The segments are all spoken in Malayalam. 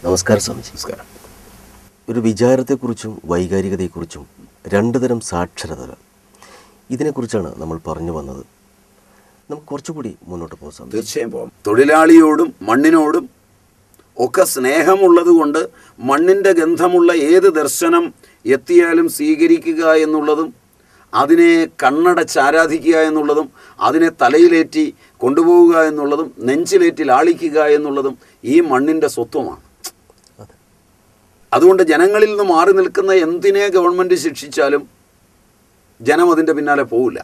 നമസ്കാരം സ്വാമിജി നമസ്കാരം ഒരു വിചാരത്തെക്കുറിച്ചും വൈകാരികതയെക്കുറിച്ചും രണ്ട് തരം സാക്ഷരതകൾ ഇതിനെക്കുറിച്ചാണ് നമ്മൾ പറഞ്ഞു വന്നത് നമുക്ക് കുറച്ചുകൂടി മുന്നോട്ട് പോകാം സ്വാമിജി തീർച്ചയായും പോകാം തൊഴിലാളിയോടും മണ്ണിനോടും ഒക്കെ സ്നേഹമുള്ളത് കൊണ്ട് മണ്ണിൻ്റെ ഗന്ധമുള്ള ഏത് ദർശനം എത്തിയാലും സ്വീകരിക്കുക എന്നുള്ളതും അതിനെ കണ്ണടച്ച് ആരാധിക്കുക എന്നുള്ളതും അതിനെ തലയിലേറ്റി കൊണ്ടുപോവുക എന്നുള്ളതും നെഞ്ചിലേറ്റി ലാളിക്കുക എന്നുള്ളതും ഈ മണ്ണിൻ്റെ സ്വത്വമാണ് അതെ അതുകൊണ്ട് ജനങ്ങളിൽ നിന്ന് മാറി നിൽക്കുന്ന എന്തിനെ ഗവൺമെൻറ് ശിക്ഷിച്ചാലും ജനം അതിൻ്റെ പിന്നാലെ പോവില്ല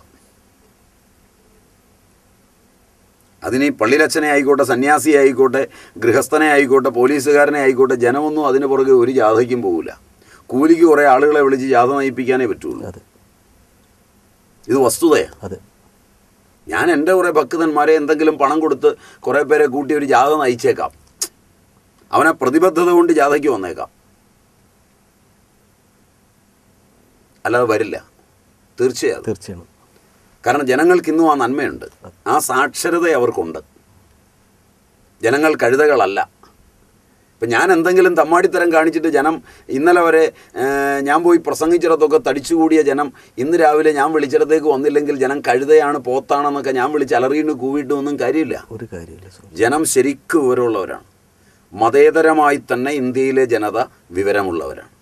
അതിന് ഈ പള്ളിലച്ചനെ ആയിക്കോട്ടെ സന്യാസിയെ ആയിക്കോട്ടെ ഗൃഹസ്ഥനെ ആയിക്കോട്ടെ പോലീസുകാരനെ ആയിക്കോട്ടെ ജനമൊന്നും അതിന് പുറകെ ഒരു ജാഥയ്ക്കും പോവില്ല കൂലിക്ക് കുറേ ആളുകളെ വിളിച്ച് ജാഥ നയിപ്പിക്കാനേ പറ്റുള്ളൂ അതെ ഇത് വസ്തുതയാണ് അതെ ഞാൻ എൻ്റെ കുറേ ഭക്തന്മാരെ എന്തെങ്കിലും പണം കൊടുത്ത് കുറേ പേരെ കൂട്ടി ഒരു ജാഥ നയിച്ചേക്കാം അവനെ പ്രതിബദ്ധത കൊണ്ട് ജാഥയ്ക്ക് വന്നേക്കാം അല്ലാതെ വരില്ല തീർച്ചയായും തീർച്ചയായും കാരണം ജനങ്ങൾക്ക് ഇന്നും ആ നന്മയുണ്ട് ആ സാക്ഷരത അവർക്കുണ്ട് ജനങ്ങൾ കഴുതകളല്ല ഇപ്പം ഞാൻ എന്തെങ്കിലും തമ്മാടിത്തരം കാണിച്ചിട്ട് ജനം ഇന്നലെ വരെ ഏർ, ഞാൻ പോയി പ്രസംഗിച്ചിടത്തൊക്കെ തടിച്ചുകൂടിയ ജനം ഇന്ന് രാവിലെ ഞാൻ വിളിച്ചിടത്തേക്ക് വന്നില്ലെങ്കിൽ ജനം കഴുതയാണ് പോത്താണെന്നൊക്കെ ഞാൻ വിളിച്ച് അലറിയിട്ട് കൂവിയിട്ട് ഒന്നും കാര്യമില്ല ഒരു കാര്യമില്ല സ്വാമി ജനം ശരിക്കും വിവരമുള്ളവരാണ് മതേതരമായി തന്നെ ഇന്ത്യയിലെ ജനത വിവരമുള്ളവരാണ്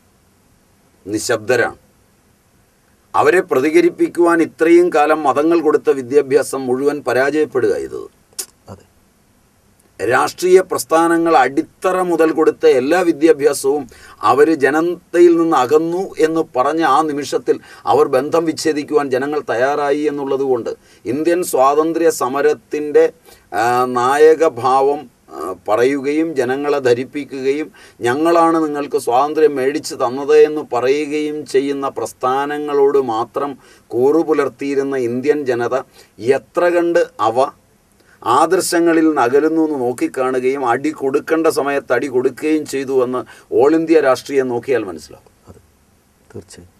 നിശബ്ദരാണ് അവരെ പ്രതികരിപ്പിക്കുവാൻ ഇത്രയും കാലം മതങ്ങൾ കൊടുത്ത വിദ്യാഭ്യാസം മുഴുവൻ പരാജയപ്പെടുക ചെയ്തത് അതെ രാഷ്ട്രീയ പ്രസ്ഥാനങ്ങൾ അടിത്തറ മുതൽ കൊടുത്ത എല്ലാ വിദ്യാഭ്യാസവും അവർ ജനതയിൽ നിന്ന് അകന്നു എന്ന് പറഞ്ഞ ആ നിമിഷത്തിൽ അവർ ബന്ധം വിച്ഛേദിക്കുവാൻ ജനങ്ങൾ തയ്യാറായി എന്നുള്ളത് കൊണ്ട് ഇന്ത്യൻ സ്വാതന്ത്ര്യ സമരത്തിൻ്റെ ആ, നായകഭാവം ആ, പറയുകയും ജനങ്ങളെ ധരിപ്പിക്കുകയും ഞങ്ങളാണ് നിങ്ങൾക്ക് സ്വാതന്ത്ര്യം മേടിച്ചു തന്നത് എന്ന് പറയുകയും ചെയ്യുന്ന പ്രസ്ഥാനങ്ങളോട് മാത്രം കൂറുപുലർത്തിയിരുന്ന ഇന്ത്യൻ ജനത എത്ര കണ്ട് അവ ആദർശങ്ങളിൽ നിന്ന് അകലുന്നു എന്ന് നോക്കിക്കാണുകയും അടി കൊടുക്കേണ്ട സമയത്ത് അടി കൊടുക്കുകയും ചെയ്തു എന്ന് ഓൾ ഇന്ത്യ രാഷ്ട്രീയം നോക്കിയാൽ മനസ്സിലാവും അതെ തീർച്ചയായും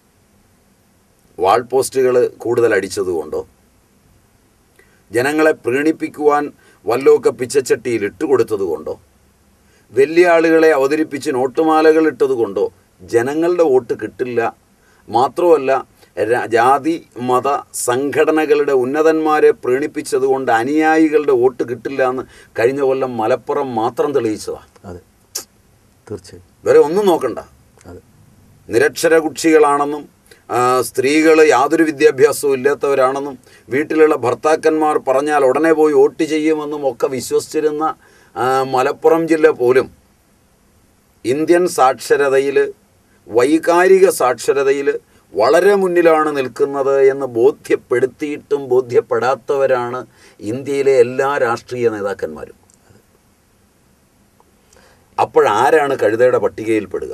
വാൾ പോസ്റ്റുകൾ കൂടുതൽ അടിച്ചതുകൊണ്ടോ ജനങ്ങളെ പ്രീണിപ്പിക്കുവാൻ വല്ലതൊക്കെ പിച്ചച്ചട്ടിയിൽ ഇട്ടുകൊടുത്തതുകൊണ്ടോ വലിയ ആളുകളെ അവതരിപ്പിച്ച് നോട്ടുമാലകൾ ഇട്ടതുകൊണ്ടോ ജനങ്ങളുടെ വോട്ട് കിട്ടില്ല മാത്രമല്ല രാ- ജാതി മത സംഘടനകളുടെ ഉന്നതന്മാരെ പ്രീണിപ്പിച്ചതുകൊണ്ട് അനുയായികളുടെ വോട്ട് കിട്ടില്ല എന്ന് കഴിഞ്ഞ കൊല്ലം മലപ്പുറം മാത്രം തെളിയിച്ചതാണ് അതെ തീർച്ചയായും വേറെ ഒന്നും നോക്കണ്ട അതെ നിരക്ഷര കുക്ഷികളാണെന്നും സ്ത്രീകൾ യാതൊരു വിദ്യാഭ്യാസവും ഇല്ലാത്തവരാണെന്നും വീട്ടിലുള്ള ഭർത്താക്കന്മാർ പറഞ്ഞാൽ ഉടനെ പോയി വോട്ട് ചെയ്യുമെന്നും ഒക്കെ വിശ്വസിച്ചിരുന്ന ആ, മലപ്പുറം ജില്ല പോലും ഇന്ത്യൻ സാക്ഷരതയിൽ വൈകാരിക സാക്ഷരതയിൽ വളരെ മുന്നിലാണ് നിൽക്കുന്നത് എന്ന് ബോധ്യപ്പെടുത്തിയിട്ടും ബോധ്യപ്പെടാത്തവരാണ് ഇന്ത്യയിലെ എല്ലാ രാഷ്ട്രീയ നേതാക്കന്മാരും അപ്പോഴാരാണ് കഴുതയുടെ പട്ടികയിൽപ്പെടുക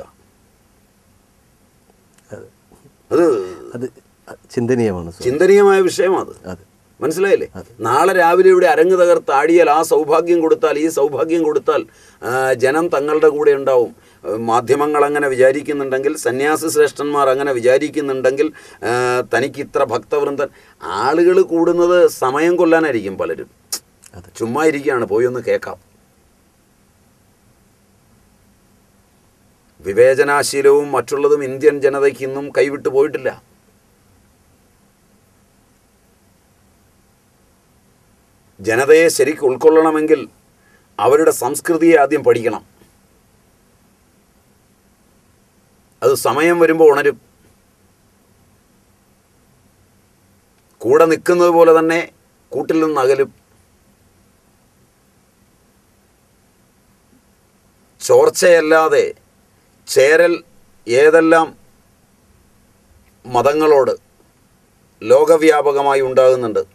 അതെ അത് അത് ചിന്തനീയമാണ് സ്വാമി ചിന്തനീയമായ വിഷയമാണ് അതെ മനസ്സിലായില്ലേ നാളെ രാവിലെ ഇവിടെ അരങ്ങ് തകർത്ത് ആടിയാൽ ആ സൗഭാഗ്യം കൊടുത്താൽ ഈ സൗഭാഗ്യം കൊടുത്താൽ ആ, ജനം തങ്ങളുടെ കൂടെ ഉണ്ടാവും ആ, മാധ്യമങ്ങൾ അങ്ങനെ വിചാരിക്കുന്നുണ്ടെങ്കിൽ സന്യാസി ശ്രേഷ്ഠന്മാർ അങ്ങനെ വിചാരിക്കുന്നുണ്ടെങ്കിൽ ആ, തനിക്ക് ഇത്ര ഭക്തവൃന്ദൻ ആളുകൾ കൂടുന്നത് സമയം കൊല്ലാനായിരിക്കും പലരും അതെ ചുമ്മാ ഇരിക്കുകയാണ് പോയി ഒന്ന് കേൾക്കാം വിവേചനാശീലവും മറ്റുള്ളതും ഇന്ത്യൻ ജനതയ്ക്ക് ഇന്നും കൈവിട്ടു പോയിട്ടില്ല ജനതയെ ശരിക്കും ഉൾക്കൊള്ളണമെങ്കിൽ അവരുടെ സംസ്കൃതിയെ ആദ്യം പഠിക്കണം അത് സമയം വരുമ്പോൾ ഉണരും കൂടെ നിൽക്കുന്നത് പോലെ തന്നെ കൂട്ടിൽ നിന്ന് അകലും ചോർച്ചയല്ലാതെ ചേരൽ ഏതെല്ലാം മതങ്ങളോട് ലോകവ്യാപകമായി ഉണ്ടാകുന്നുണ്ട്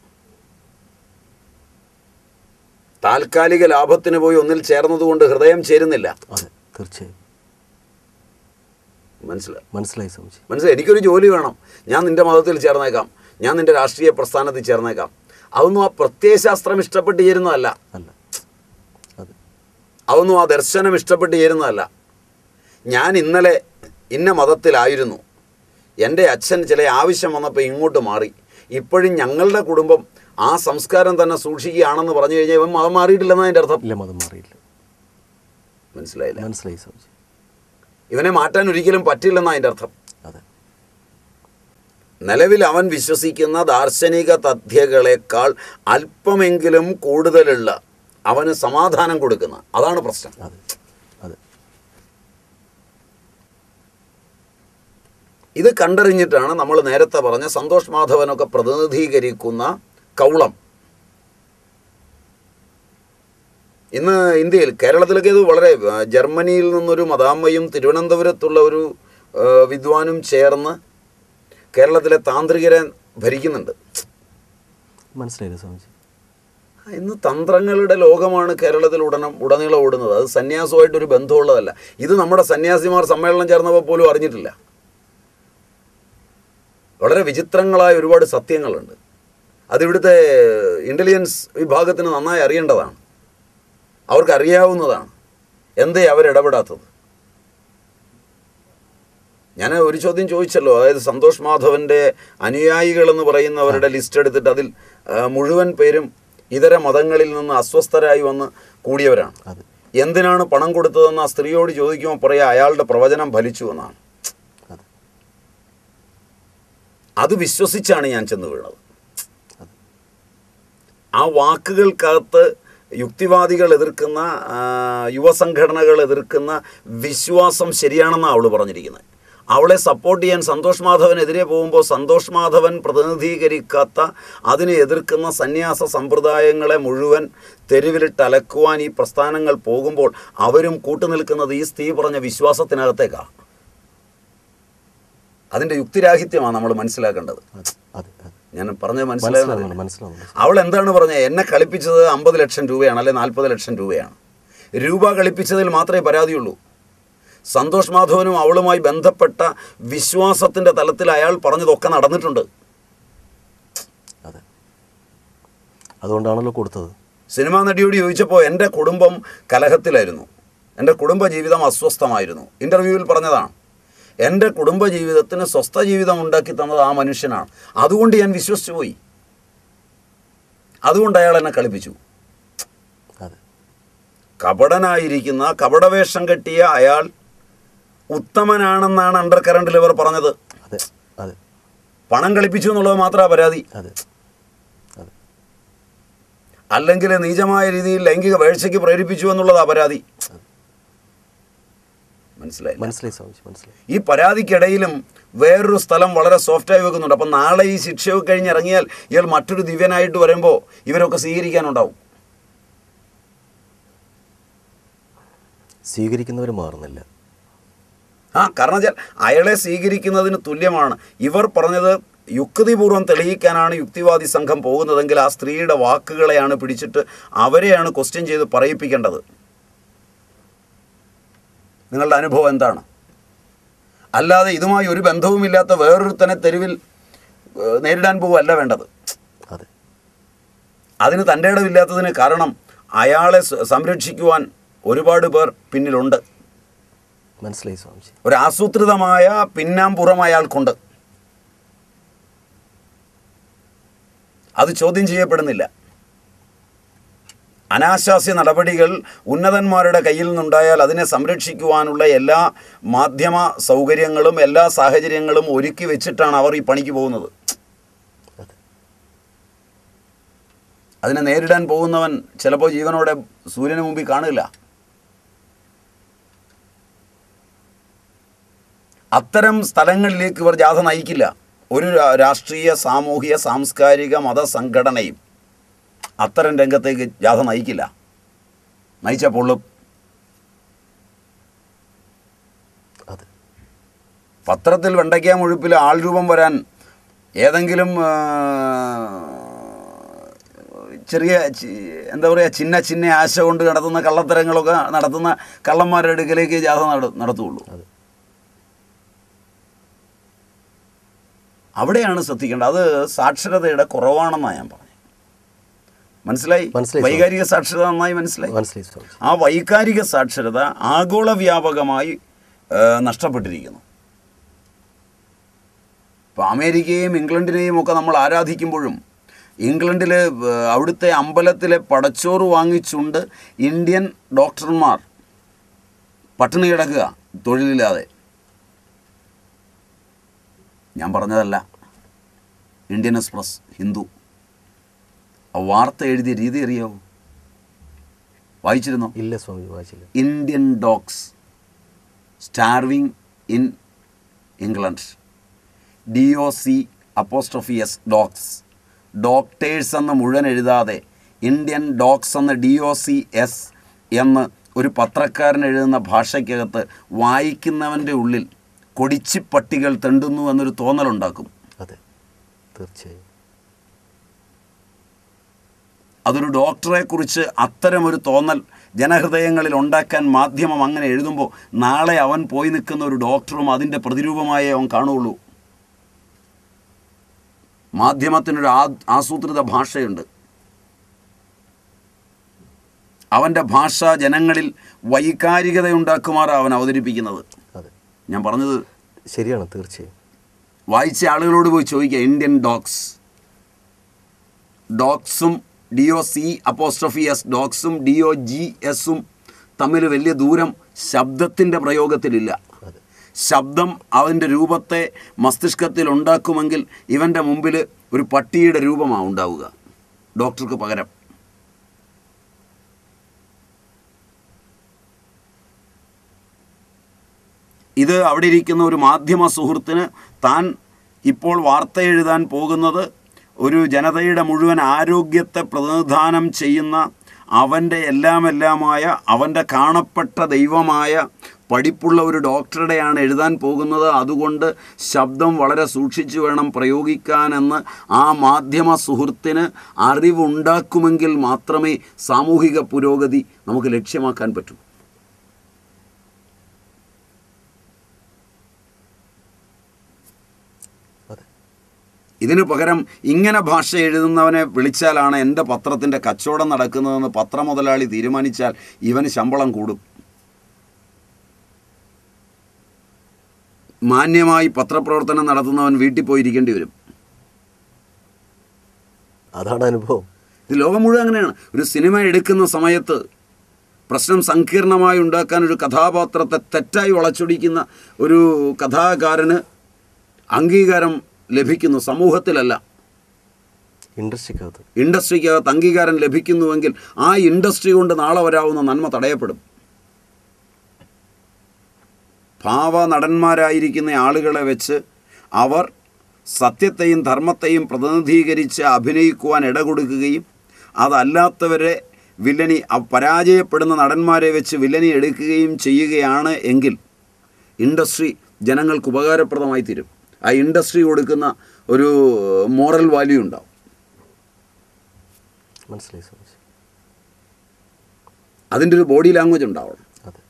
താൽക്കാലിക ലാഭത്തിന് പോയി ഒന്നിൽ ചേർന്നതുകൊണ്ട് ഹൃദയം ചേരുന്നില്ല അതെ തീർച്ചയായും മനസ്സിലായി മനസ്സിലായി സ്വാമിജി മനസ്സിലായി എനിക്കൊരു ജോലി വേണം ഞാൻ നിന്റെ മതത്തിൽ ചേർന്നേക്കാം ഞാൻ നിന്റെ രാഷ്ട്രീയ പ്രസ്ഥാനത്തിൽ ചേർന്നേക്കാം അതൊന്നും ആ പ്രത്യയശാസ്ത്രം ഇഷ്ടപ്പെട്ട് ചേരുന്നതല്ല അല്ല അതെ അതൊന്നും ആ ദർശനം ഇഷ്ടപ്പെട്ട് ചേരുന്നതല്ല ഞാൻ ഇന്നലെ ഇന്ന മതത്തിലായിരുന്നു എൻ്റെ അച്ഛൻ ചില ആവശ്യം വന്നപ്പോൾ ഇങ്ങോട്ട് മാറി ഇപ്പോഴും ഞങ്ങളുടെ കുടുംബം ആ സംസ്കാരം തന്നെ സൂക്ഷിക്കുകയാണെന്ന് പറഞ്ഞു കഴിഞ്ഞാൽ ഇവൻ മതം മാറിയിട്ടില്ലെന്ന് അതിൻ്റെ അർത്ഥം ഇല്ല മതം മാറിയില്ല മനസ്സിലായില്ല മനസ്സിലായി സ്വാമിജി ഇവനെ മാറ്റാൻ ഒരിക്കലും പറ്റില്ലെന്നാണ് അതിൻ്റെ അർത്ഥം അതെ നിലവിൽ അവൻ വിശ്വസിക്കുന്ന ദാർശനിക തഥ്യകളെക്കാൾ അല്പമെങ്കിലും കൂടുതലുള്ള അവന് സമാധാനം കൊടുക്കുന്ന അതാണ് പ്രശ്നം അതെ അതെ ഇത് കണ്ടറിഞ്ഞിട്ടാണ് നമ്മൾ നേരത്തെ പറഞ്ഞ സന്തോഷ് മാധവനൊക്കെ പ്രതിനിധീകരിക്കുന്ന കൗളം ഇന്ന് ഇന്ത്യയിൽ കേരളത്തിലൊക്കെ ഇത് വളരെ ആ, ജർമ്മനിയിൽ നിന്നൊരു മദാമ്മയും തിരുവനന്തപുരത്തുള്ള ഒരു ആ, വിദ്വാനും ചേർന്ന് കേരളത്തിലെ താന്ത്രികരെ ഭരിക്കുന്നുണ്ട് മനസ്സിലായില്ല സ്വാമിജി ഇന്ന് തന്ത്രങ്ങളുടെ ലോകമാണ് കേരളത്തിൽ ഉടനം ഉടനീളം ഓടുന്നത് അത് സന്യാസമായിട്ട് ഒരു ബന്ധമുള്ളതല്ല ഇത് നമ്മുടെ സന്യാസിമാർ സമ്മേളനം ചേർന്നപ്പോൾ പോലും അറിഞ്ഞിട്ടില്ല വളരെ വിചിത്രങ്ങളായ ഒരുപാട് സത്യങ്ങളുണ്ട് അതിവിടുത്തെ ഇൻ്റലിജൻസ് വിഭാഗത്തിന് നന്നായി അറിയേണ്ടതാണ് അവർക്ക് അറിയാവുന്നതാണ് എന്തേ അവരിടപെടാത്തത് ഞാൻ ഒരു ചോദ്യം ചോദിച്ചല്ലോ അതായത് സന്തോഷ് മാധവന്റെ അനുയായികൾ എന്ന് പറയുന്നവരുടെ ലിസ്റ്റ് എടുത്തിട്ട് അതിൽ ആ, മുഴുവൻ പേരും ഇതര മതങ്ങളിൽ നിന്ന് അസ്വസ്ഥരായി വന്ന് കൂടിയവരാണ് അതെ എന്തിനാണ് പണം കൊടുത്തതെന്ന് ആ സ്ത്രീയോട് ചോദിക്കുമ്പോൾ പറയാ അയാളുടെ പ്രവചനം ഫലിച്ചു എന്നാണ് അതെ അത് വിശ്വസിച്ചാണ് ഞാൻ ചെന്ന് വീണത് അതെ ആ വാക്കുകൾക്കകത്ത് യുക്തിവാദികൾ എതിർക്കുന്ന ആ, യുവസംഘടനകൾ എതിർക്കുന്ന വിശ്വാസം ശരിയാണെന്നാണ് അവൾ പറഞ്ഞിരിക്കുന്നത് അവളെ സപ്പോർട്ട് ചെയ്യാൻ സന്തോഷ് മാധവനെതിരെ പോകുമ്പോൾ സന്തോഷ് മാധവൻ പ്രതിനിധീകരിക്കാത്ത അതിനെ എതിർക്കുന്ന സന്യാസ സമ്പ്രദായങ്ങളെ മുഴുവൻ തെരുവിലിട്ട് അലക്കുവാൻ ഈ പ്രസ്ഥാനങ്ങൾ പോകുമ്പോൾ അവരും കൂട്ടുനിൽക്കുന്നത് ഈ സ്ത്രീ പറഞ്ഞ വിശ്വാസത്തിനകത്തേക്കാണ് അതിൻ്റെ യുക്തിരാഹിത്യമാണ് നമ്മൾ മനസ്സിലാക്കേണ്ടത് അതെ അതെ അതെ ഞാൻ പറഞ്ഞത് മനസ്സിലാകുന്നത് മനസ്സിലാവുന്നുണ്ട് മനസ്സിലാവുന്നുണ്ട് അവൾ എന്താണ് പറഞ്ഞത് എന്നെ കളിപ്പിച്ചത് അമ്പത് ലക്ഷം രൂപയാണ് അല്ലെ നാൽപ്പത് ലക്ഷം രൂപയാണ് രൂപ കളിപ്പിച്ചതിൽ മാത്രമേ പരാതിയുള്ളൂ സന്തോഷ് മാധവനും അവളുമായി ബന്ധപ്പെട്ട വിശ്വാസത്തിൻ്റെ തലത്തിൽ അയാൾ പറഞ്ഞതൊക്കെ നടന്നിട്ടുണ്ട് അതെ അതുകൊണ്ടാണല്ലോ കൊടുത്തത് സിനിമാ നടിയോട് ചോദിച്ചപ്പോൾ എൻ്റെ കുടുംബം കലഹത്തിലായിരുന്നു എൻ്റെ കുടുംബ ജീവിതം അസ്വസ്ഥമായിരുന്നു ഇൻ്റർവ്യൂവിൽ പറഞ്ഞതാണ് എൻ്റെ കുടുംബ ജീവിതത്തിന് സ്വസ്ഥ ജീവിതം ഉണ്ടാക്കി തന്നത് ആ മനുഷ്യനാണ് അതുകൊണ്ട് ഞാൻ വിശ്വസിച്ചു പോയി അതുകൊണ്ട് അയാൾ എന്നെ കളിപ്പിച്ചു അതെ കപടനായിരിക്കുന്ന കപടവേഷം കെട്ടിയ അയാൾ ഉത്തമനാണെന്നാണ് അണ്ടർ കറണ്ടിൽ ഇവർ പറഞ്ഞത് അതെ അതെ പണം കളിപ്പിച്ചു എന്നുള്ളത് മാത്രമാണ് പരാതി അതെ അതെ അല്ലെങ്കിൽ നീചമായ രീതിയിൽ ലൈംഗിക വീഴ്ചയ്ക്ക് പ്രേരിപ്പിച്ചു എന്നുള്ളതാ പരാതി മനസ്സിലായി മനസ്സിലായി സ്വാമിജി മനസ്സിലായി ഈ പരാതിക്കിടയിലും വേറൊരു സ്ഥലം വളരെ സോഫ്റ്റായി വെക്കുന്നുണ്ട് അപ്പം നാളെ ഈ ശിക്ഷയൊക്കെ കഴിഞ്ഞ് ഇറങ്ങിയാൽ ഇയാൾ മറ്റൊരു ദിവ്യനായിട്ട് വരുമ്പോൾ ഇവരൊക്കെ സ്വീകരിക്കാനുണ്ടാവും സ്വീകരിക്കുന്നവർ മാറുന്നില്ല ആ കാരണം വെച്ചാൽ അയാളെ സ്വീകരിക്കുന്നതിന് തുല്യമാണ് ഇവർ പറഞ്ഞത് യുക്തിപൂർവ്വം തെളിയിക്കാനാണ് യുക്തിവാദി സംഘം പോകുന്നതെങ്കിൽ ആ സ്ത്രീയുടെ വാക്കുകളെയാണ് പിടിച്ചിട്ട് അവരെയാണ് ക്വസ്റ്റ്യൻ ചെയ്ത് പറയിപ്പിക്കേണ്ടത് നിങ്ങളുടെ അനുഭവം എന്താണ് അല്ലാതെ ഇതുമായി ഒരു ബന്ധവുമില്ലാത്ത വേറൊരുത്തനെ തെരുവിൽ ഏഹ്, നേരിടാൻ പോവുകയല്ല വേണ്ടത് അതെ അതിന് തൻ്റെ ഇടമില്ലാത്തതിന് കാരണം അയാളെ സ- സംരക്ഷിക്കുവാൻ ഒരുപാട് പേർ പിന്നിലുണ്ട് മനസ്സിലായി സ്വാമിജി ഒരു ആസൂത്രിതമായ പിന്നാമ്പുറം അയാൾക്കുണ്ട് അത് ചോദ്യം ചെയ്യപ്പെടുന്നില്ല അനാശാസ്യ നടപടികൾ ഉന്നതന്മാരുടെ കയ്യിൽ നിന്നുണ്ടായാൽ അതിനെ സംരക്ഷിക്കുവാനുള്ള എല്ലാ മാധ്യമ സൗകര്യങ്ങളും എല്ലാ സാഹചര്യങ്ങളും ഒരുക്കി വെച്ചിട്ടാണ് അവർ ഈ പണിക്ക് പോകുന്നത് അതെ അതിനെ നേരിടാൻ പോകുന്നവൻ ചിലപ്പോൾ ജീവനോടെ സൂര്യന് മുമ്പിൽ കാണില്ല അത്തരം സ്ഥലങ്ങളിലേക്ക് ഇവർ ജാഥ നയിക്കില്ല ഒരു രാ- രാഷ്ട്രീയ സാമൂഹിക സാംസ്കാരിക മത സംഘടനയും അത്തരം രംഗത്തേക്ക് ജാഥ നയിക്കില്ല നയിച്ച പൊള്ളും അതെ പത്രത്തിൽ വെണ്ടയ്ക്ക മുഴുപ്പിൽ ആൾരൂപം വരാൻ ഏതെങ്കിലും ആ, ചെറിയ ചി- എന്താ പറയുക ചിന്ന ചിന്ന ആശ കൊണ്ട് നടത്തുന്ന കള്ളത്തരങ്ങളൊക്കെ നടത്തുന്ന കള്ളന്മാരുടെ അടുക്കലേക്ക് ജാഥ നട നടത്തുകയുള്ളൂ അതെ അവിടെയാണ് ശ്രദ്ധിക്കേണ്ടത് അത് സാക്ഷരതയുടെ കുറവാണെന്നാണ് ഞാൻ പറഞ്ഞത് മനസ്സിലായി മനസ്സിലായി, സാർ. വൈകാരിക സാക്ഷരത നന്നായി മനസ്സിലായി മനസ്സിലായി സ്വാമിജി ആ വൈകാരിക സാക്ഷരത ആഗോള വ്യാപകമായി ആ, നഷ്ടപ്പെട്ടിരിക്കുന്നു ഇപ്പോൾ അമേരിക്കയെയും ഇംഗ്ലണ്ടിനെയും ഒക്കെ നമ്മൾ ആരാധിക്കുമ്പോഴും ഇംഗ്ലണ്ടിൽ അവിടുത്തെ അമ്പലത്തിലെ പടച്ചോറ് വാങ്ങിച്ചുകൊണ്ട് ഇന്ത്യൻ ഡോക്ടർമാർ പട്ടിണി കിടക്കുക തൊഴിലില്ലാതെ ഞാൻ പറഞ്ഞതല്ല ഇന്ത്യൻ എക്സ്പ്രസ് ഹിന്ദു ആ വാർത്ത എഴുതിയ രീതി അറിയാവോ വായിച്ചിരുന്നോ ഇല്ല സ്വാമി വായിച്ചില്ല Indian dogs starving in England D O C apostrophe S dogs doctors എന്ന് മുഴുവൻ എഴുതാതെ ഇന്ത്യൻ ഡോഗ്സ് എന്ന് ഡി ഒ സി എസ് എന്ന് ഒരു പത്രക്കാരൻ എഴുതുന്ന ഭാഷയ്ക്കകത്ത് വായിക്കുന്നവൻ്റെ ഉള്ളിൽ കൊടിച്ചിപ്പട്ടികൾ തെണ്ടുന്നു എന്നൊരു തോന്നലുണ്ടാക്കും അതെ തീർച്ചയായും അതൊരു ഡോക്ടറെക്കുറിച്ച് അത്തരമൊരു തോന്നൽ ജനഹൃദയങ്ങളിൽ ഉണ്ടാക്കാൻ മാധ്യമം അങ്ങനെ എഴുതുമ്പോൾ നാളെ അവൻ പോയി നിൽക്കുന്ന ഒരു ഡോക്ടറും അതിൻ്റെ പ്രതിരൂപമായേ അവൻ കാണുകയുള്ളൂ മാധ്യമത്തിനൊരു ആ ആസൂത്രിത ഭാഷയുണ്ട് അവൻ്റെ ഭാഷ ജനങ്ങളിൽ വൈകാരികതയുണ്ടാക്കുമാറാണ് അവൻ അവതരിപ്പിക്കുന്നത് അതെ ഞാൻ പറഞ്ഞത് ശരിയാണ് തീർച്ചയായും വായിച്ച ആളുകളോട് പോയി ചോദിക്കുക ഇന്ത്യൻ ഡോഗ്സ് ഡോഗ്സും D O C apostrophe S ഡോഗ്സും ഡി ഒ ജി എസും തമ്മിൽ വലിയ ദൂരം ശബ്ദത്തിൻ്റെ പ്രയോഗത്തിലില്ല അതെ ശബ്ദം അവൻ്റെ രൂപത്തെ മസ്തിഷ്കത്തിൽ ഉണ്ടാക്കുമെങ്കിൽ ഇവൻ്റെ മുമ്പിൽ ഒരു പട്ടിയുടെ രൂപമാണ് ഉണ്ടാവുക ഡോക്ടർക്ക് പകരം ഇത് അവിടെ ഇരിക്കുന്ന ഒരു മാധ്യമ സുഹൃത്തിന് താൻ ഇപ്പോൾ വാർത്ത എഴുതാൻ പോകുന്നത് ഒരു ജനതയുടെ മുഴുവൻ ആരോഗ്യത്തെ പ്രതിനിധാനം ചെയ്യുന്ന അവൻ്റെ എല്ലാമെല്ലാമായ അവൻ്റെ കാണപ്പെട്ട ദൈവമായ പഠിപ്പുള്ള ഒരു ഡോക്ടറുടെയാണ് എഴുതാൻ പോകുന്നത് അതുകൊണ്ട് ശബ്ദം വളരെ സൂക്ഷിച്ചു വേണം പ്രയോഗിക്കാനെന്ന് ആ മാധ്യമ സുഹൃത്തിന് അറിവുണ്ടാക്കുമെങ്കിൽ മാത്രമേ സാമൂഹിക പുരോഗതി നമുക്ക് ലക്ഷ്യമാക്കാൻ പറ്റൂ അതെ ഇതിനു പകരം ഇങ്ങനെ ഭാഷ എഴുതുന്നവനെ വിളിച്ചാലാണ് എൻ്റെ പത്രത്തിൻ്റെ കച്ചവടം നടക്കുന്നതെന്ന് പത്രമുതലാളി തീരുമാനിച്ചാൽ ഇവന് ശമ്പളം കൂടും മാന്യമായി പത്രപ്രവർത്തനം നടത്തുന്നവൻ വീട്ടിൽ പോയി ഇരിക്കേണ്ടി വരും അതാണ് അനുഭവം ഇത് ലോകം മുഴുവൻ അങ്ങനെയാണ് ഒരു സിനിമ എടുക്കുന്ന സമയത്ത് പ്രശ്നം സങ്കീർണമായി ഉണ്ടാക്കാൻ ഒരു കഥാപാത്രത്തെ തെറ്റായി വളച്ചൊടിക്കുന്ന ഒരു കഥാകാരന് അംഗീകാരം ലഭിക്കുന്നു സമൂഹത്തിലല്ല ഇൻഡസ്ട്രിക്കകത്ത് ഇൻഡസ്ട്രിക്കകത്ത് അംഗീകാരം ലഭിക്കുന്നുവെങ്കിൽ ആ ഇൻഡസ്ട്രി കൊണ്ട് നാളെ വരാവുന്ന നന്മ തടയപ്പെടും ഭാവ നടന്മാരായിരിക്കുന്ന ആളുകളെ വെച്ച് അവർ സത്യത്തെയും ധർമ്മത്തെയും പ്രതിനിധീകരിച്ച് അഭിനയിക്കുവാൻ ഇടകൊടുക്കുകയും അതല്ലാത്തവരെ വില്ലനി അ- പരാജയപ്പെടുന്ന നടന്മാരെ വെച്ച് വില്ലനി എടുക്കുകയും ചെയ്യുകയാണ് എങ്കിൽ ഇൻഡസ്ട്രി ജനങ്ങൾക്ക് ഉപകാരപ്രദമായി തീരും ആ ഇൻഡസ്ട്രി കൊടുക്കുന്ന ഒരു മോറൽ വാല്യൂ ഉണ്ടാവും മനസ്സിലായി സ്വാമിജി അതിൻ്റെ ഒരു ബോഡി ലാംഗ്വേജ് ഉണ്ടാവണം അതെ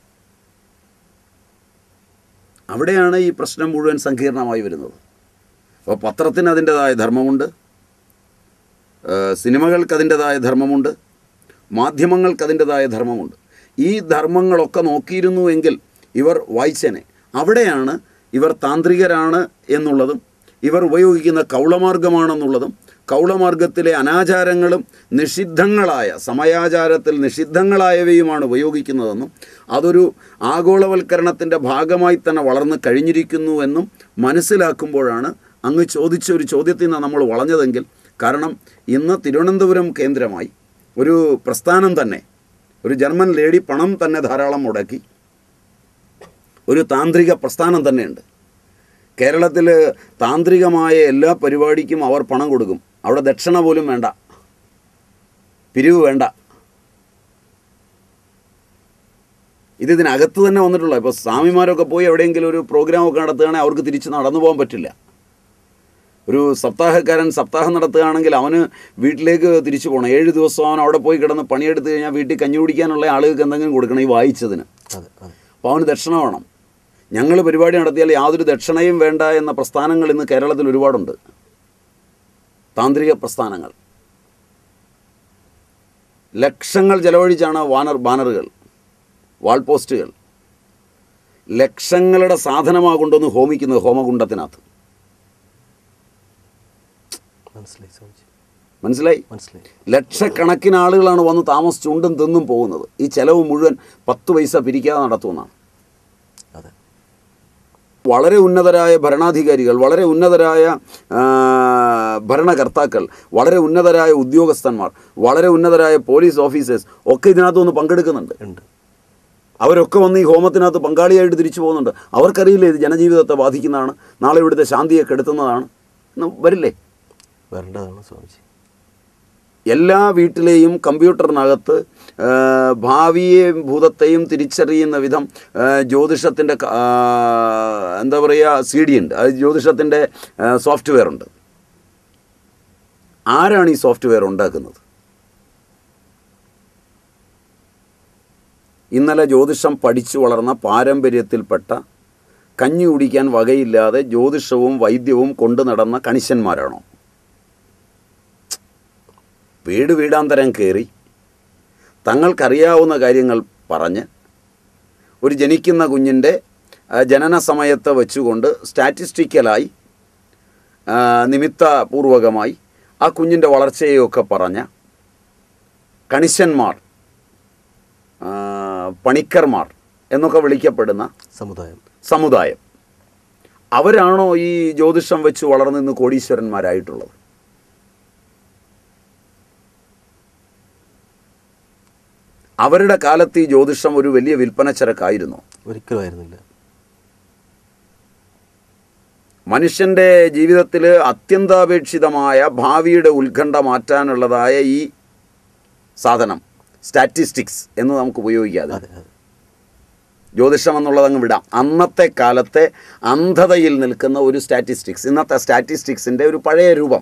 അവിടെയാണ് ഈ പ്രശ്നം മുഴുവൻ സങ്കീർണമായി വരുന്നത് അപ്പോൾ പത്രത്തിന് അതിൻ്റെതായ ധർമ്മമുണ്ട് ഏഹ് സിനിമകൾക്ക് അതിൻ്റെതായ ധർമ്മമുണ്ട് മാധ്യമങ്ങൾക്ക് അതിൻ്റെതായ ധർമ്മമുണ്ട് ഈ ധർമ്മങ്ങളൊക്കെ നോക്കിയിരുന്നു എങ്കിൽ ഇവർ വായിച്ചേനെ അവിടെയാണ് ഇവർ താന്ത്രികരാണ് എന്നുള്ളതും ഇവർ ഉപയോഗിക്കുന്ന കൗളമാർഗമാണെന്നുള്ളതും കൗളമാർഗത്തിലെ അനാചാരങ്ങളും നിഷിദ്ധങ്ങളായ സമയാചാരത്തിൽ നിഷിദ്ധങ്ങളായവയുമാണ് ഉപയോഗിക്കുന്നതെന്നും അതൊരു ആഗോളവൽക്കരണത്തിൻ്റെ ഭാഗമായി തന്നെ വളർന്നു കഴിഞ്ഞിരിക്കുന്നുവെന്നും മനസ്സിലാക്കുമ്പോഴാണ് അങ്ങ് ചോദിച്ച ഒരു ചോദ്യത്തിൽ നിന്ന് നമ്മൾ വളഞ്ഞതെങ്കിൽ കാരണം ഇന്ന് തിരുവനന്തപുരം കേന്ദ്രമായി ഒരു പ്രസ്ഥാനം തന്നെ ഒരു ജർമ്മൻ ലേഡി പണം തന്നെ ധാരാളം മുടക്കി ഒരു താന്ത്രിക പ്രസ്ഥാനം തന്നെയുണ്ട് കേരളത്തിൽ താന്ത്രികമായ എല്ലാ പരിപാടിക്കും അവർ പണം കൊടുക്കും അവിടെ ദക്ഷിണ പോലും വേണ്ട പിരിവ് വേണ്ട ഇത് ഇതിനകത്ത് തന്നെ വന്നിട്ടുള്ള ഇപ്പോൾ സ്വാമിമാരൊക്കെ പോയി എവിടെയെങ്കിലും ഒരു പ്രോഗ്രാമൊക്കെ നടത്തുകയാണെങ്കിൽ അവർക്ക് തിരിച്ച് നടന്നു പോകാൻ പറ്റില്ല ഒരു സപ്താഹക്കാരൻ സപ്താഹം നടത്തുകയാണെങ്കിൽ അവന് വീട്ടിലേക്ക് തിരിച്ചു പോകണം ഏഴ് ദിവസം അവൻ അവിടെ പോയി കിടന്ന് പണിയെടുത്ത് കഴിഞ്ഞാൽ വീട്ടിൽ കഞ്ഞി കുടിക്കാനുള്ള ആളുകൾക്ക് എന്തെങ്കിലും കൊടുക്കണം ഈ വായിച്ചതിന് അതെ അതെ അപ്പോൾ അവന് ദക്ഷിണ വേണം ഞങ്ങൾ പരിപാടി നടത്തിയാൽ യാതൊരു ദക്ഷിണയും വേണ്ട എന്ന പ്രസ്ഥാനങ്ങൾ ഇന്ന് കേരളത്തിൽ ഒരുപാടുണ്ട് താന്ത്രിക പ്രസ്ഥാനങ്ങൾ ലക്ഷങ്ങൾ ചെലവഴിച്ചാണ് വാനർ ബാനറുകൾ വാൾ പോസ്റ്റുകൾ ലക്ഷങ്ങളുടെ സാധനമാ കൊണ്ടുവന്ന് ഹോമിക്കുന്നത് ഹോമകുണ്ടത്തിനകത്ത് മനസ്സിലായി സ്വാമിജി മനസ്സിലായി മനസ്സിലായി ലക്ഷക്കണക്കിന് ആളുകളാണ് വന്ന് താമസിച്ചുണ്ടും തിന്നും പോകുന്നത് ഈ ചെലവ് മുഴുവൻ പത്ത് പൈസ പിരിക്കാതെ നടത്തുമെന്നാണ് അതെ വളരെ ഉന്നതരായ ഭരണാധികാരികൾ വളരെ ഉന്നതരായ ആ, ഭരണകർത്താക്കൾ വളരെ ഉന്നതരായ ഉദ്യോഗസ്ഥന്മാർ വളരെ ഉന്നതരായ പോലീസ് ഓഫീസേഴ്സ് ഒക്കെ ഇതിനകത്തുനിന്ന് പങ്കെടുക്കുന്നുണ്ട് ഉണ്ട് അവരൊക്കെ വന്ന് ഈ ഹോമത്തിനകത്ത് പങ്കാളിയായിട്ട് തിരിച്ചു പോകുന്നുണ്ട് അവർക്കറിയില്ല ഇത് ജനജീവിതത്തെ ബാധിക്കുന്നതാണ് നാളെ ഇവിടുത്തെ ശാന്തിയെ കെടുത്തുന്നതാണ് എന്ന് വരില്ലേ വരേണ്ടതാണ് സ്വാമിജി എല്ലാ വീട്ടിലെയും കമ്പ്യൂട്ടറിനകത്ത് ആ, ഭാവിയെയും ഭൂതത്തെയും തിരിച്ചറിയുന്ന വിധം ആ, ജ്യോതിഷത്തിൻ്റെ ക- ആ, എന്താ പറയുക സി ഡി ഉണ്ട് അത് ജ്യോതിഷത്തിൻ്റെ സോഫ്റ്റ്വെയർ ഉണ്ട് ആരാണ് ഈ സോഫ്റ്റ്വെയർ ഉണ്ടാക്കുന്നത് ഇന്നലെ ജ്യോതിഷം പഠിച്ചു വളർന്ന പാരമ്പര്യത്തിൽപ്പെട്ട കഞ്ഞി കുടിക്കാൻ വകയില്ലാതെ ജ്യോതിഷവും വൈദ്യവും കൊണ്ടു നടന്ന കണിശന്മാരാണോ വീട് വീടാന്തരം കയറി തങ്ങൾക്കറിയാവുന്ന കാര്യങ്ങൾ പറഞ്ഞ് ഒരു ജനിക്കുന്ന കുഞ്ഞിൻ്റെ ആ, ജനന സമയത്ത് വെച്ചുകൊണ്ട് സ്റ്റാറ്റിസ്റ്റിക്കലായി ആ, നിമിത്തപൂർവകമായി ആ കുഞ്ഞിൻ്റെ വളർച്ചയെയൊക്കെ പറഞ്ഞ കണിശന്മാർ ആ, പണിക്കർമാർ എന്നൊക്കെ വിളിക്കപ്പെടുന്ന സമുദായം സമുദായം അവരാണോ ഈ ജ്യോതിഷം വെച്ച് വളർന്ന് ഇന്ന് കോടീശ്വരന്മാരായിട്ടുള്ളത് അവരുടെ കാലത്ത് ഈ ജ്യോതിഷം ഒരു വലിയ വിൽപ്പനച്ചരക്കായിരുന്നു ഒരിക്കലും ആയിരുന്നില്ല മനുഷ്യൻ്റെ ജീവിതത്തിൽ അത്യന്താപേക്ഷിതമായ ഭാവിയുടെ ഉത്കണ്ഠ മാറ്റാനുള്ളതായ ഈ സാധനം സ്റ്റാറ്റിസ്റ്റിക്സ് എന്ന് നമുക്ക് ഉപയോഗിക്കാതെ അതെ അതെ ജ്യോതിഷം എന്നുള്ളത് അങ്ങ് വിടാം അന്നത്തെ കാലത്തെ അന്ധതയിൽ നിൽക്കുന്ന ഒരു സ്റ്റാറ്റിസ്റ്റിക്സ് ഇന്നത്തെ സ്റ്റാറ്റിസ്റ്റിക്സിൻ്റെ ഒരു പഴയ രൂപം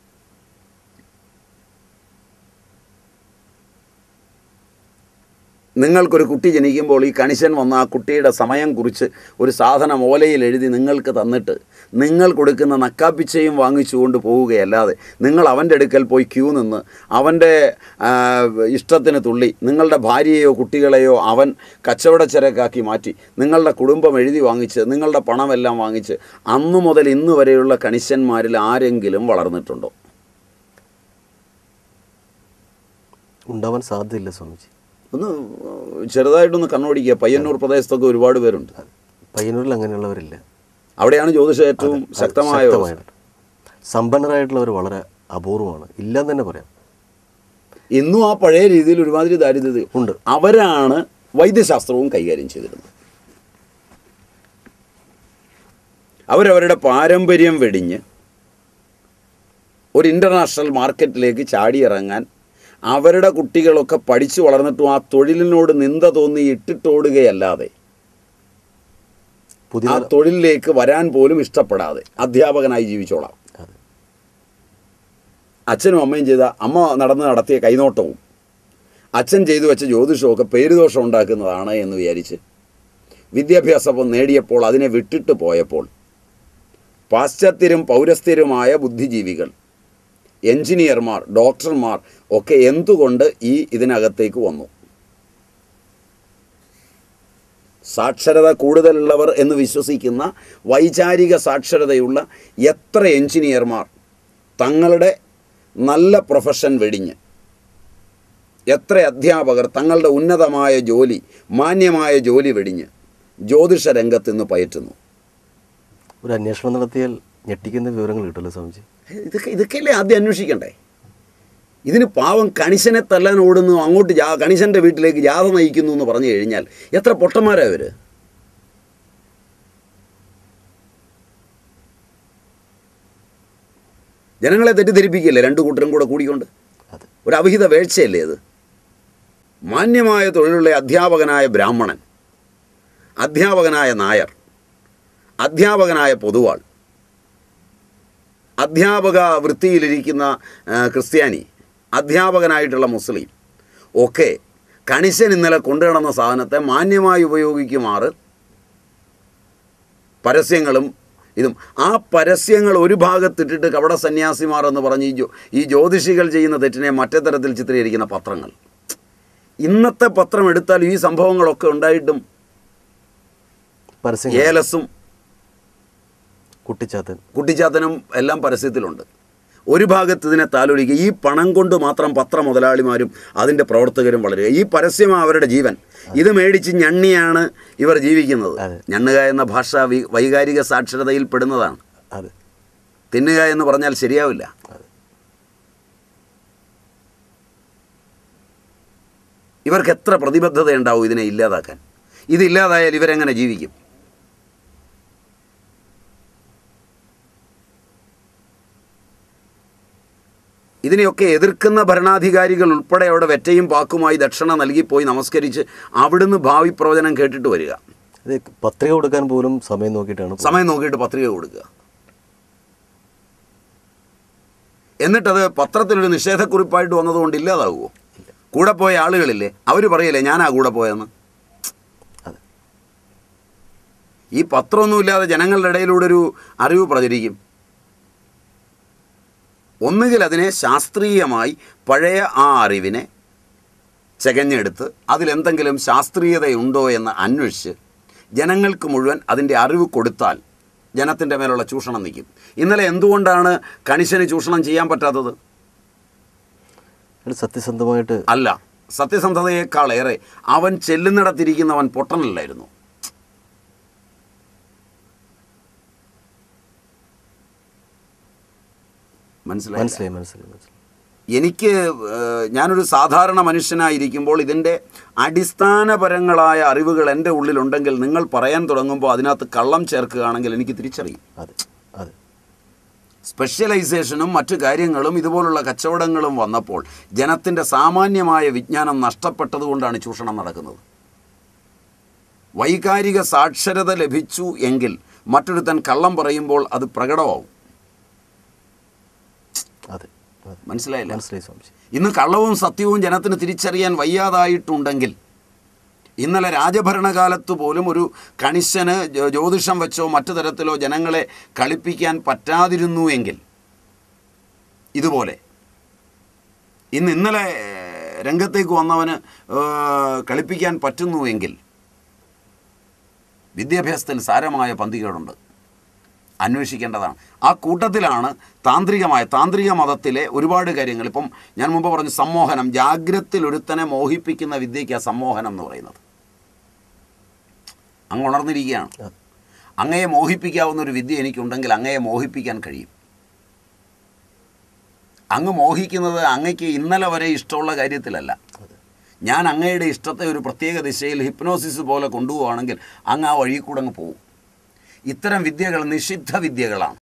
നിങ്ങൾക്കൊരു കുട്ടി ജനിക്കുമ്പോൾ ഈ കണിശൻ വന്ന ആ കുട്ടിയുടെ സമയം കുറിച്ച് ഒരു സാധനം ഓലയിൽ എഴുതി നിങ്ങൾക്ക് തന്നിട്ട് നിങ്ങൾ കൊടുക്കുന്ന നക്കാപ്പിച്ചയും വാങ്ങിച്ചുകൊണ്ട് പോവുകയല്ലാതെ നിങ്ങൾ അവൻ്റെ അടുക്കൽ പോയി ക്യൂ നിന്ന് അവൻ്റെ ആ, ഇഷ്ടത്തിന് തുള്ളി നിങ്ങളുടെ ഭാര്യയെയോ കുട്ടികളെയോ അവൻ കച്ചവടച്ചരക്കാക്കി മാറ്റി നിങ്ങളുടെ കുടുംബം എഴുതി വാങ്ങിച്ച് നിങ്ങളുടെ പണമെല്ലാം വാങ്ങിച്ച് അന്നു മുതൽ ഇന്ന് വരെയുള്ള കണിശന്മാരിൽ ആരെങ്കിലും വളർന്നിട്ടുണ്ടോ ഉണ്ടാവാൻ സാധ്യതയില്ല സ്വാമിജി ഒന്ന് ചെറുതായിട്ടൊന്ന് കണ്ണോടിക്കുക പയ്യന്നൂർ പ്രദേശത്തൊക്കെ ഒരുപാട് പേരുണ്ട് പയ്യന്നൂരിൽ അങ്ങനെയുള്ളവരില്ല അവിടെയാണ് ജ്യോതിഷം ഏറ്റവും അത് ശക്തമായ ശക്തമായിട്ട് സമ്പന്നരായിട്ടുള്ളവർ വളരെ അപൂർവമാണ് ഇല്ലെന്ന് തന്നെ പറയാം ഇന്നും ആ പഴയ രീതിയിൽ ഒരുമാതിരി ദാരിദ്ര്യത ഉണ്ട്. അവരാണ് വൈദ്യശാസ്ത്രവും കൈകാര്യം ചെയ്തിരുന്നത് അവരവരുടെ പാരമ്പര്യം വെടിഞ്ഞ് ഒരു ഇൻ്റർനാഷണൽ മാർക്കറ്റിലേക്ക് ചാടിയിറങ്ങാൻ അവരുടെ കുട്ടികളൊക്കെ പഠിച്ചു വളർന്നിട്ടും ആ തൊഴിലിനോട് നിന്ദ തോന്നി ഇട്ടിട്ടോടുകയല്ലാതെ പുതിയ ആ തൊഴിലിലേക്ക് വരാൻ പോലും ഇഷ്ടപ്പെടാതെ അധ്യാപകനായി ജീവിച്ചോളാം അതെ അച്ഛനും അമ്മയും ചെയ്ത അമ്മ നടന്ന് നടത്തിയ കൈനോട്ടവും അച്ഛൻ ചെയ്തു വെച്ച ജ്യോതിഷമൊക്കെ പേരുദോഷം ഉണ്ടാക്കുന്നതാണ് എന്ന് വിചാരിച്ച് വിദ്യാഭ്യാസം നേടിയപ്പോൾ അതിനെ വിട്ടിട്ട് പോയപ്പോൾ പാശ്ചാത്യരും പൗരസ്ഥരുമായ ബുദ്ധിജീവികൾ എഞ്ചിനീയർമാർ ഡോക്ടർമാർ ഒക്കെ എന്തുകൊണ്ട് ഈ ഇതിനകത്തേക്ക് വന്നു സാക്ഷരത കൂടുതലുള്ളവർ എന്ന് വിശ്വസിക്കുന്ന വൈചാരിക സാക്ഷരതയുള്ള എത്ര എഞ്ചിനീയർമാർ തങ്ങളുടെ നല്ല പ്രൊഫഷൻ വെടിഞ്ഞ് എത്ര അധ്യാപകർ തങ്ങളുടെ ഉന്നതമായ ജോലി മാന്യമായ ജോലി വെടിഞ്ഞ് ജ്യോതിഷ രംഗത്ത് നിന്ന് പയറ്റുന്നു ഒരു അന്വേഷണം നടത്തിയാൽ ഞെട്ടിക്കുന്ന വിവരങ്ങൾ കിട്ടുമല്ലോ സ്വാമിജി ഇതൊക്കെ ഇതൊക്കെയല്ലേ ആദ്യം അന്വേഷിക്കണ്ടേ ഇതിന് പാവം കണിശനെ തല്ലാൻ ഓടുന്നു അങ്ങോട്ട് ജാ കണിശൻ്റെ വീട്ടിലേക്ക് ജാഥ നയിക്കുന്നു എന്ന് പറഞ്ഞു കഴിഞ്ഞാൽ എത്ര പൊട്ടന്മാരാ അവർ ജനങ്ങളെ തെറ്റിദ്ധരിപ്പിക്കില്ലേ രണ്ടു കൂട്ടരും കൂടെ കൂടിക്കൊണ്ട് അതെ ഒരു അവിഹിത വേഴ്ചയല്ലേ അത് മാന്യമായ തൊഴിലുള്ള അധ്യാപകനായ ബ്രാഹ്മണൻ അധ്യാപകനായ നായർ അധ്യാപകനായ പൊതുവാൾ അധ്യാപക വൃത്തിയിലിരിക്കുന്ന ആ, ക്രിസ്ത്യാനി അധ്യാപകനായിട്ടുള്ള മുസ്ലിം ഒക്കെ കണിശൻ ഇന്നലെ കൊണ്ടുനടന്ന സാധനത്തെ മാന്യമായി ഉപയോഗിക്കുമാറ് പരസ്യങ്ങളും ഇതും ആ പരസ്യങ്ങൾ ഒരു ഭാഗത്തിട്ടിട്ട് കപട സന്യാസിമാർ എന്ന് പറഞ്ഞ് ഈ ജ്യോ ഈ ജ്യോതിഷികൾ ചെയ്യുന്ന തെറ്റിനെ മറ്റേ തരത്തിൽ ചിത്രീകരിക്കുന്ന പത്രങ്ങൾ ഇന്നത്തെ പത്രം എടുത്താൽ ഈ സംഭവങ്ങളൊക്കെ ഉണ്ടായിട്ടും പരസ്യം ഏലസും കുട്ടിച്ചാത്തൻ കുട്ടിച്ചാത്തനും എല്ലാം പരസ്യത്തിലുണ്ട് ഒരു ഭാഗത്ത് ഇതിനെ താലോലിക്കുക ഈ പണം കൊണ്ട് മാത്രം പത്ര മുതലാളിമാരും അതിൻ്റെ പ്രവർത്തകരും വളരുക ഈ പരസ്യമാണ് അവരുടെ ജീവൻ ഇത് മേടിച്ച് ഞണ്ണിയാണ് ഇവർ ജീവിക്കുന്നത് അതെ. ഞണ്ണുക എന്ന ഭാഷ വി- വൈകാരിക സാക്ഷരതയിൽ പെടുന്നതാണ് അതെ തിന്നുക എന്ന് പറഞ്ഞാൽ ശരിയാവില്ല ഇവർക്ക് എത്ര പ്രതിബദ്ധത ഉണ്ടാവും ഇതിനെ ഇല്ലാതാക്കാൻ ഇതില്ലാതായാൽ ഇവരെങ്ങനെ ജീവിക്കും ഇതിനെയൊക്കെ എതിർക്കുന്ന ഭരണാധികാരികൾ ഉൾപ്പെടെ അവിടെ വെറ്റയും പാക്കുമായി ദക്ഷിണ നൽകിപ്പോയി നമസ്കരിച്ച് അവിടുന്ന് ഭാവി പ്രവചനം കേട്ടിട്ട് വരിക അത് പത്രിക കൊടുക്കാൻ പോലും സമയം നോക്കിയിട്ടാണ് പോകുന്നത്. സമയം നോക്കിയിട്ട് പത്രിക കൊടുക്കുക എന്നിട്ടത് പത്രത്തിലൊരു നിഷേധക്കുറിപ്പായിട്ട് വന്നതുകൊണ്ട് ഇല്ലാതാവുമോ കൂടെ പോയ ആളുകളില്ലേ അവർ പറയില്ലേ ഞാനാ കൂടെ പോയെന്ന് അതെ ഈ പത്രമൊന്നുമില്ലാതെ ജനങ്ങളുടെ ഇടയിലൂടെ ഒരു അറിവ് പ്രചരിക്കും ഒന്നുകിൽ അതിനെ ശാസ്ത്രീയമായി പഴയ ആ അറിവിനെ ചകഞ്ഞെടുത്ത് അതിലെന്തെങ്കിലും ശാസ്ത്രീയതയുണ്ടോ എന്ന് അന്വേഷിച്ച് ജനങ്ങൾക്ക് മുഴുവൻ അതിൻ്റെ അറിവ് കൊടുത്താൽ ജനത്തിൻ്റെ മേലുള്ള ചൂഷണം നിൽക്കും ഇന്നലെ എന്തുകൊണ്ടാണ് കണിശന് ചൂഷണം ചെയ്യാൻ പറ്റാത്തത് അയാൾ സത്യസന്ധമായിട്ട് അല്ല സത്യസന്ധതയേക്കാളേറെ അവൻ ചെല്ലുന്നിടത്തിരിക്കുന്നവൻ പൊട്ടനല്ലായിരുന്നു മനസ്സിലായി മനസ്സിലായി മനസ്സിലായി മനസ്സിലായി എനിക്ക് ഏഹ്, ഞാനൊരു സാധാരണ മനുഷ്യനായിരിക്കുമ്പോൾ ഇതിൻ്റെ അടിസ്ഥാനപരങ്ങളായ അറിവുകൾ എൻ്റെ ഉള്ളിലുണ്ടെങ്കിൽ നിങ്ങൾ പറയാൻ തുടങ്ങുമ്പോൾ അതിനകത്ത് കള്ളം ചേർക്കുകയാണെങ്കിൽ എനിക്ക് തിരിച്ചറിയും അതെ അതെ സ്പെഷ്യലൈസേഷനും മറ്റു കാര്യങ്ങളും ഇതുപോലുള്ള കച്ചവടങ്ങളും വന്നപ്പോൾ ജനത്തിൻ്റെ സാമാന്യമായ വിജ്ഞാനം നഷ്ടപ്പെട്ടതുകൊണ്ടാണ് ചൂഷണം നടക്കുന്നത് വൈകാരിക സാക്ഷരത ലഭിച്ചു എങ്കിൽ മറ്റൊരുത്തൻ കള്ളം പറയുമ്പോൾ അത് പ്രകടമാവും അതെ അതെ മനസ്സിലായില്ല മനസ്സിലായി സംശയം ഇന്ന് കള്ളവും സത്യവും ജനത്തിന് തിരിച്ചറിയാൻ വയ്യാതായിട്ടുണ്ടെങ്കിൽ ഇന്നലെ രാജഭരണകാലത്ത് പോലും ഒരു കണിശന് ജ്യോ- ജ്യോതിഷം വെച്ചോ മറ്റു തരത്തിലോ ജനങ്ങളെ കളിപ്പിക്കാൻ പറ്റാതിരുന്നു എങ്കിൽ ഇതുപോലെ ഇന്ന് ഇന്നലെ ഏഹ്, രംഗത്തേക്ക് വന്നവന് ഏഹ്, കളിപ്പിക്കാൻ പറ്റുന്നുവെങ്കിൽ വിദ്യാഭ്യാസത്തിൽ സാരമായ പന്തികേടുണ്ട് അന്വേഷിക്കേണ്ടതാണ് ആ കൂട്ടത്തിലാണ് താന്ത്രികമായ താന്ത്രിക മതത്തിലെ ഒരുപാട് കാര്യങ്ങൾ ഇപ്പം ഞാൻ മുമ്പ് പറഞ്ഞു സമ്മോഹനം ജാഗ്രത്തിൽ ഒരുത്തനെ മോഹിപ്പിക്കുന്ന വിദ്യയ്ക്ക് ആ സമ്മോഹനം എന്ന് പറയുന്നത് അങ്ങ് ഉണർന്നിരിക്കുകയാണ് അതെ. അങ്ങയെ മോഹിപ്പിക്കാവുന്ന ഒരു വിദ്യ എനിക്കുണ്ടെങ്കിൽ അങ്ങയെ മോഹിപ്പിക്കാൻ കഴിയും അങ്ങ് മോഹിക്കുന്നത് അങ്ങയ്ക്ക് ഇന്നലെ വരെ ഇഷ്ടമുള്ള കാര്യത്തിലല്ല ഞാൻ അങ്ങയുടെ ഇഷ്ടത്തെ ഒരു പ്രത്യേക ദിശയിൽ ഹിപ്നോസിസ് പോലെ കൊണ്ടുപോവുകയാണെങ്കിൽ അങ്ങ് ആ വഴി കൂടെ അങ്ങ് പോകും ഇത്തരം വിദ്യകൾ നിഷിദ്ധ വിദ്യകളാണ്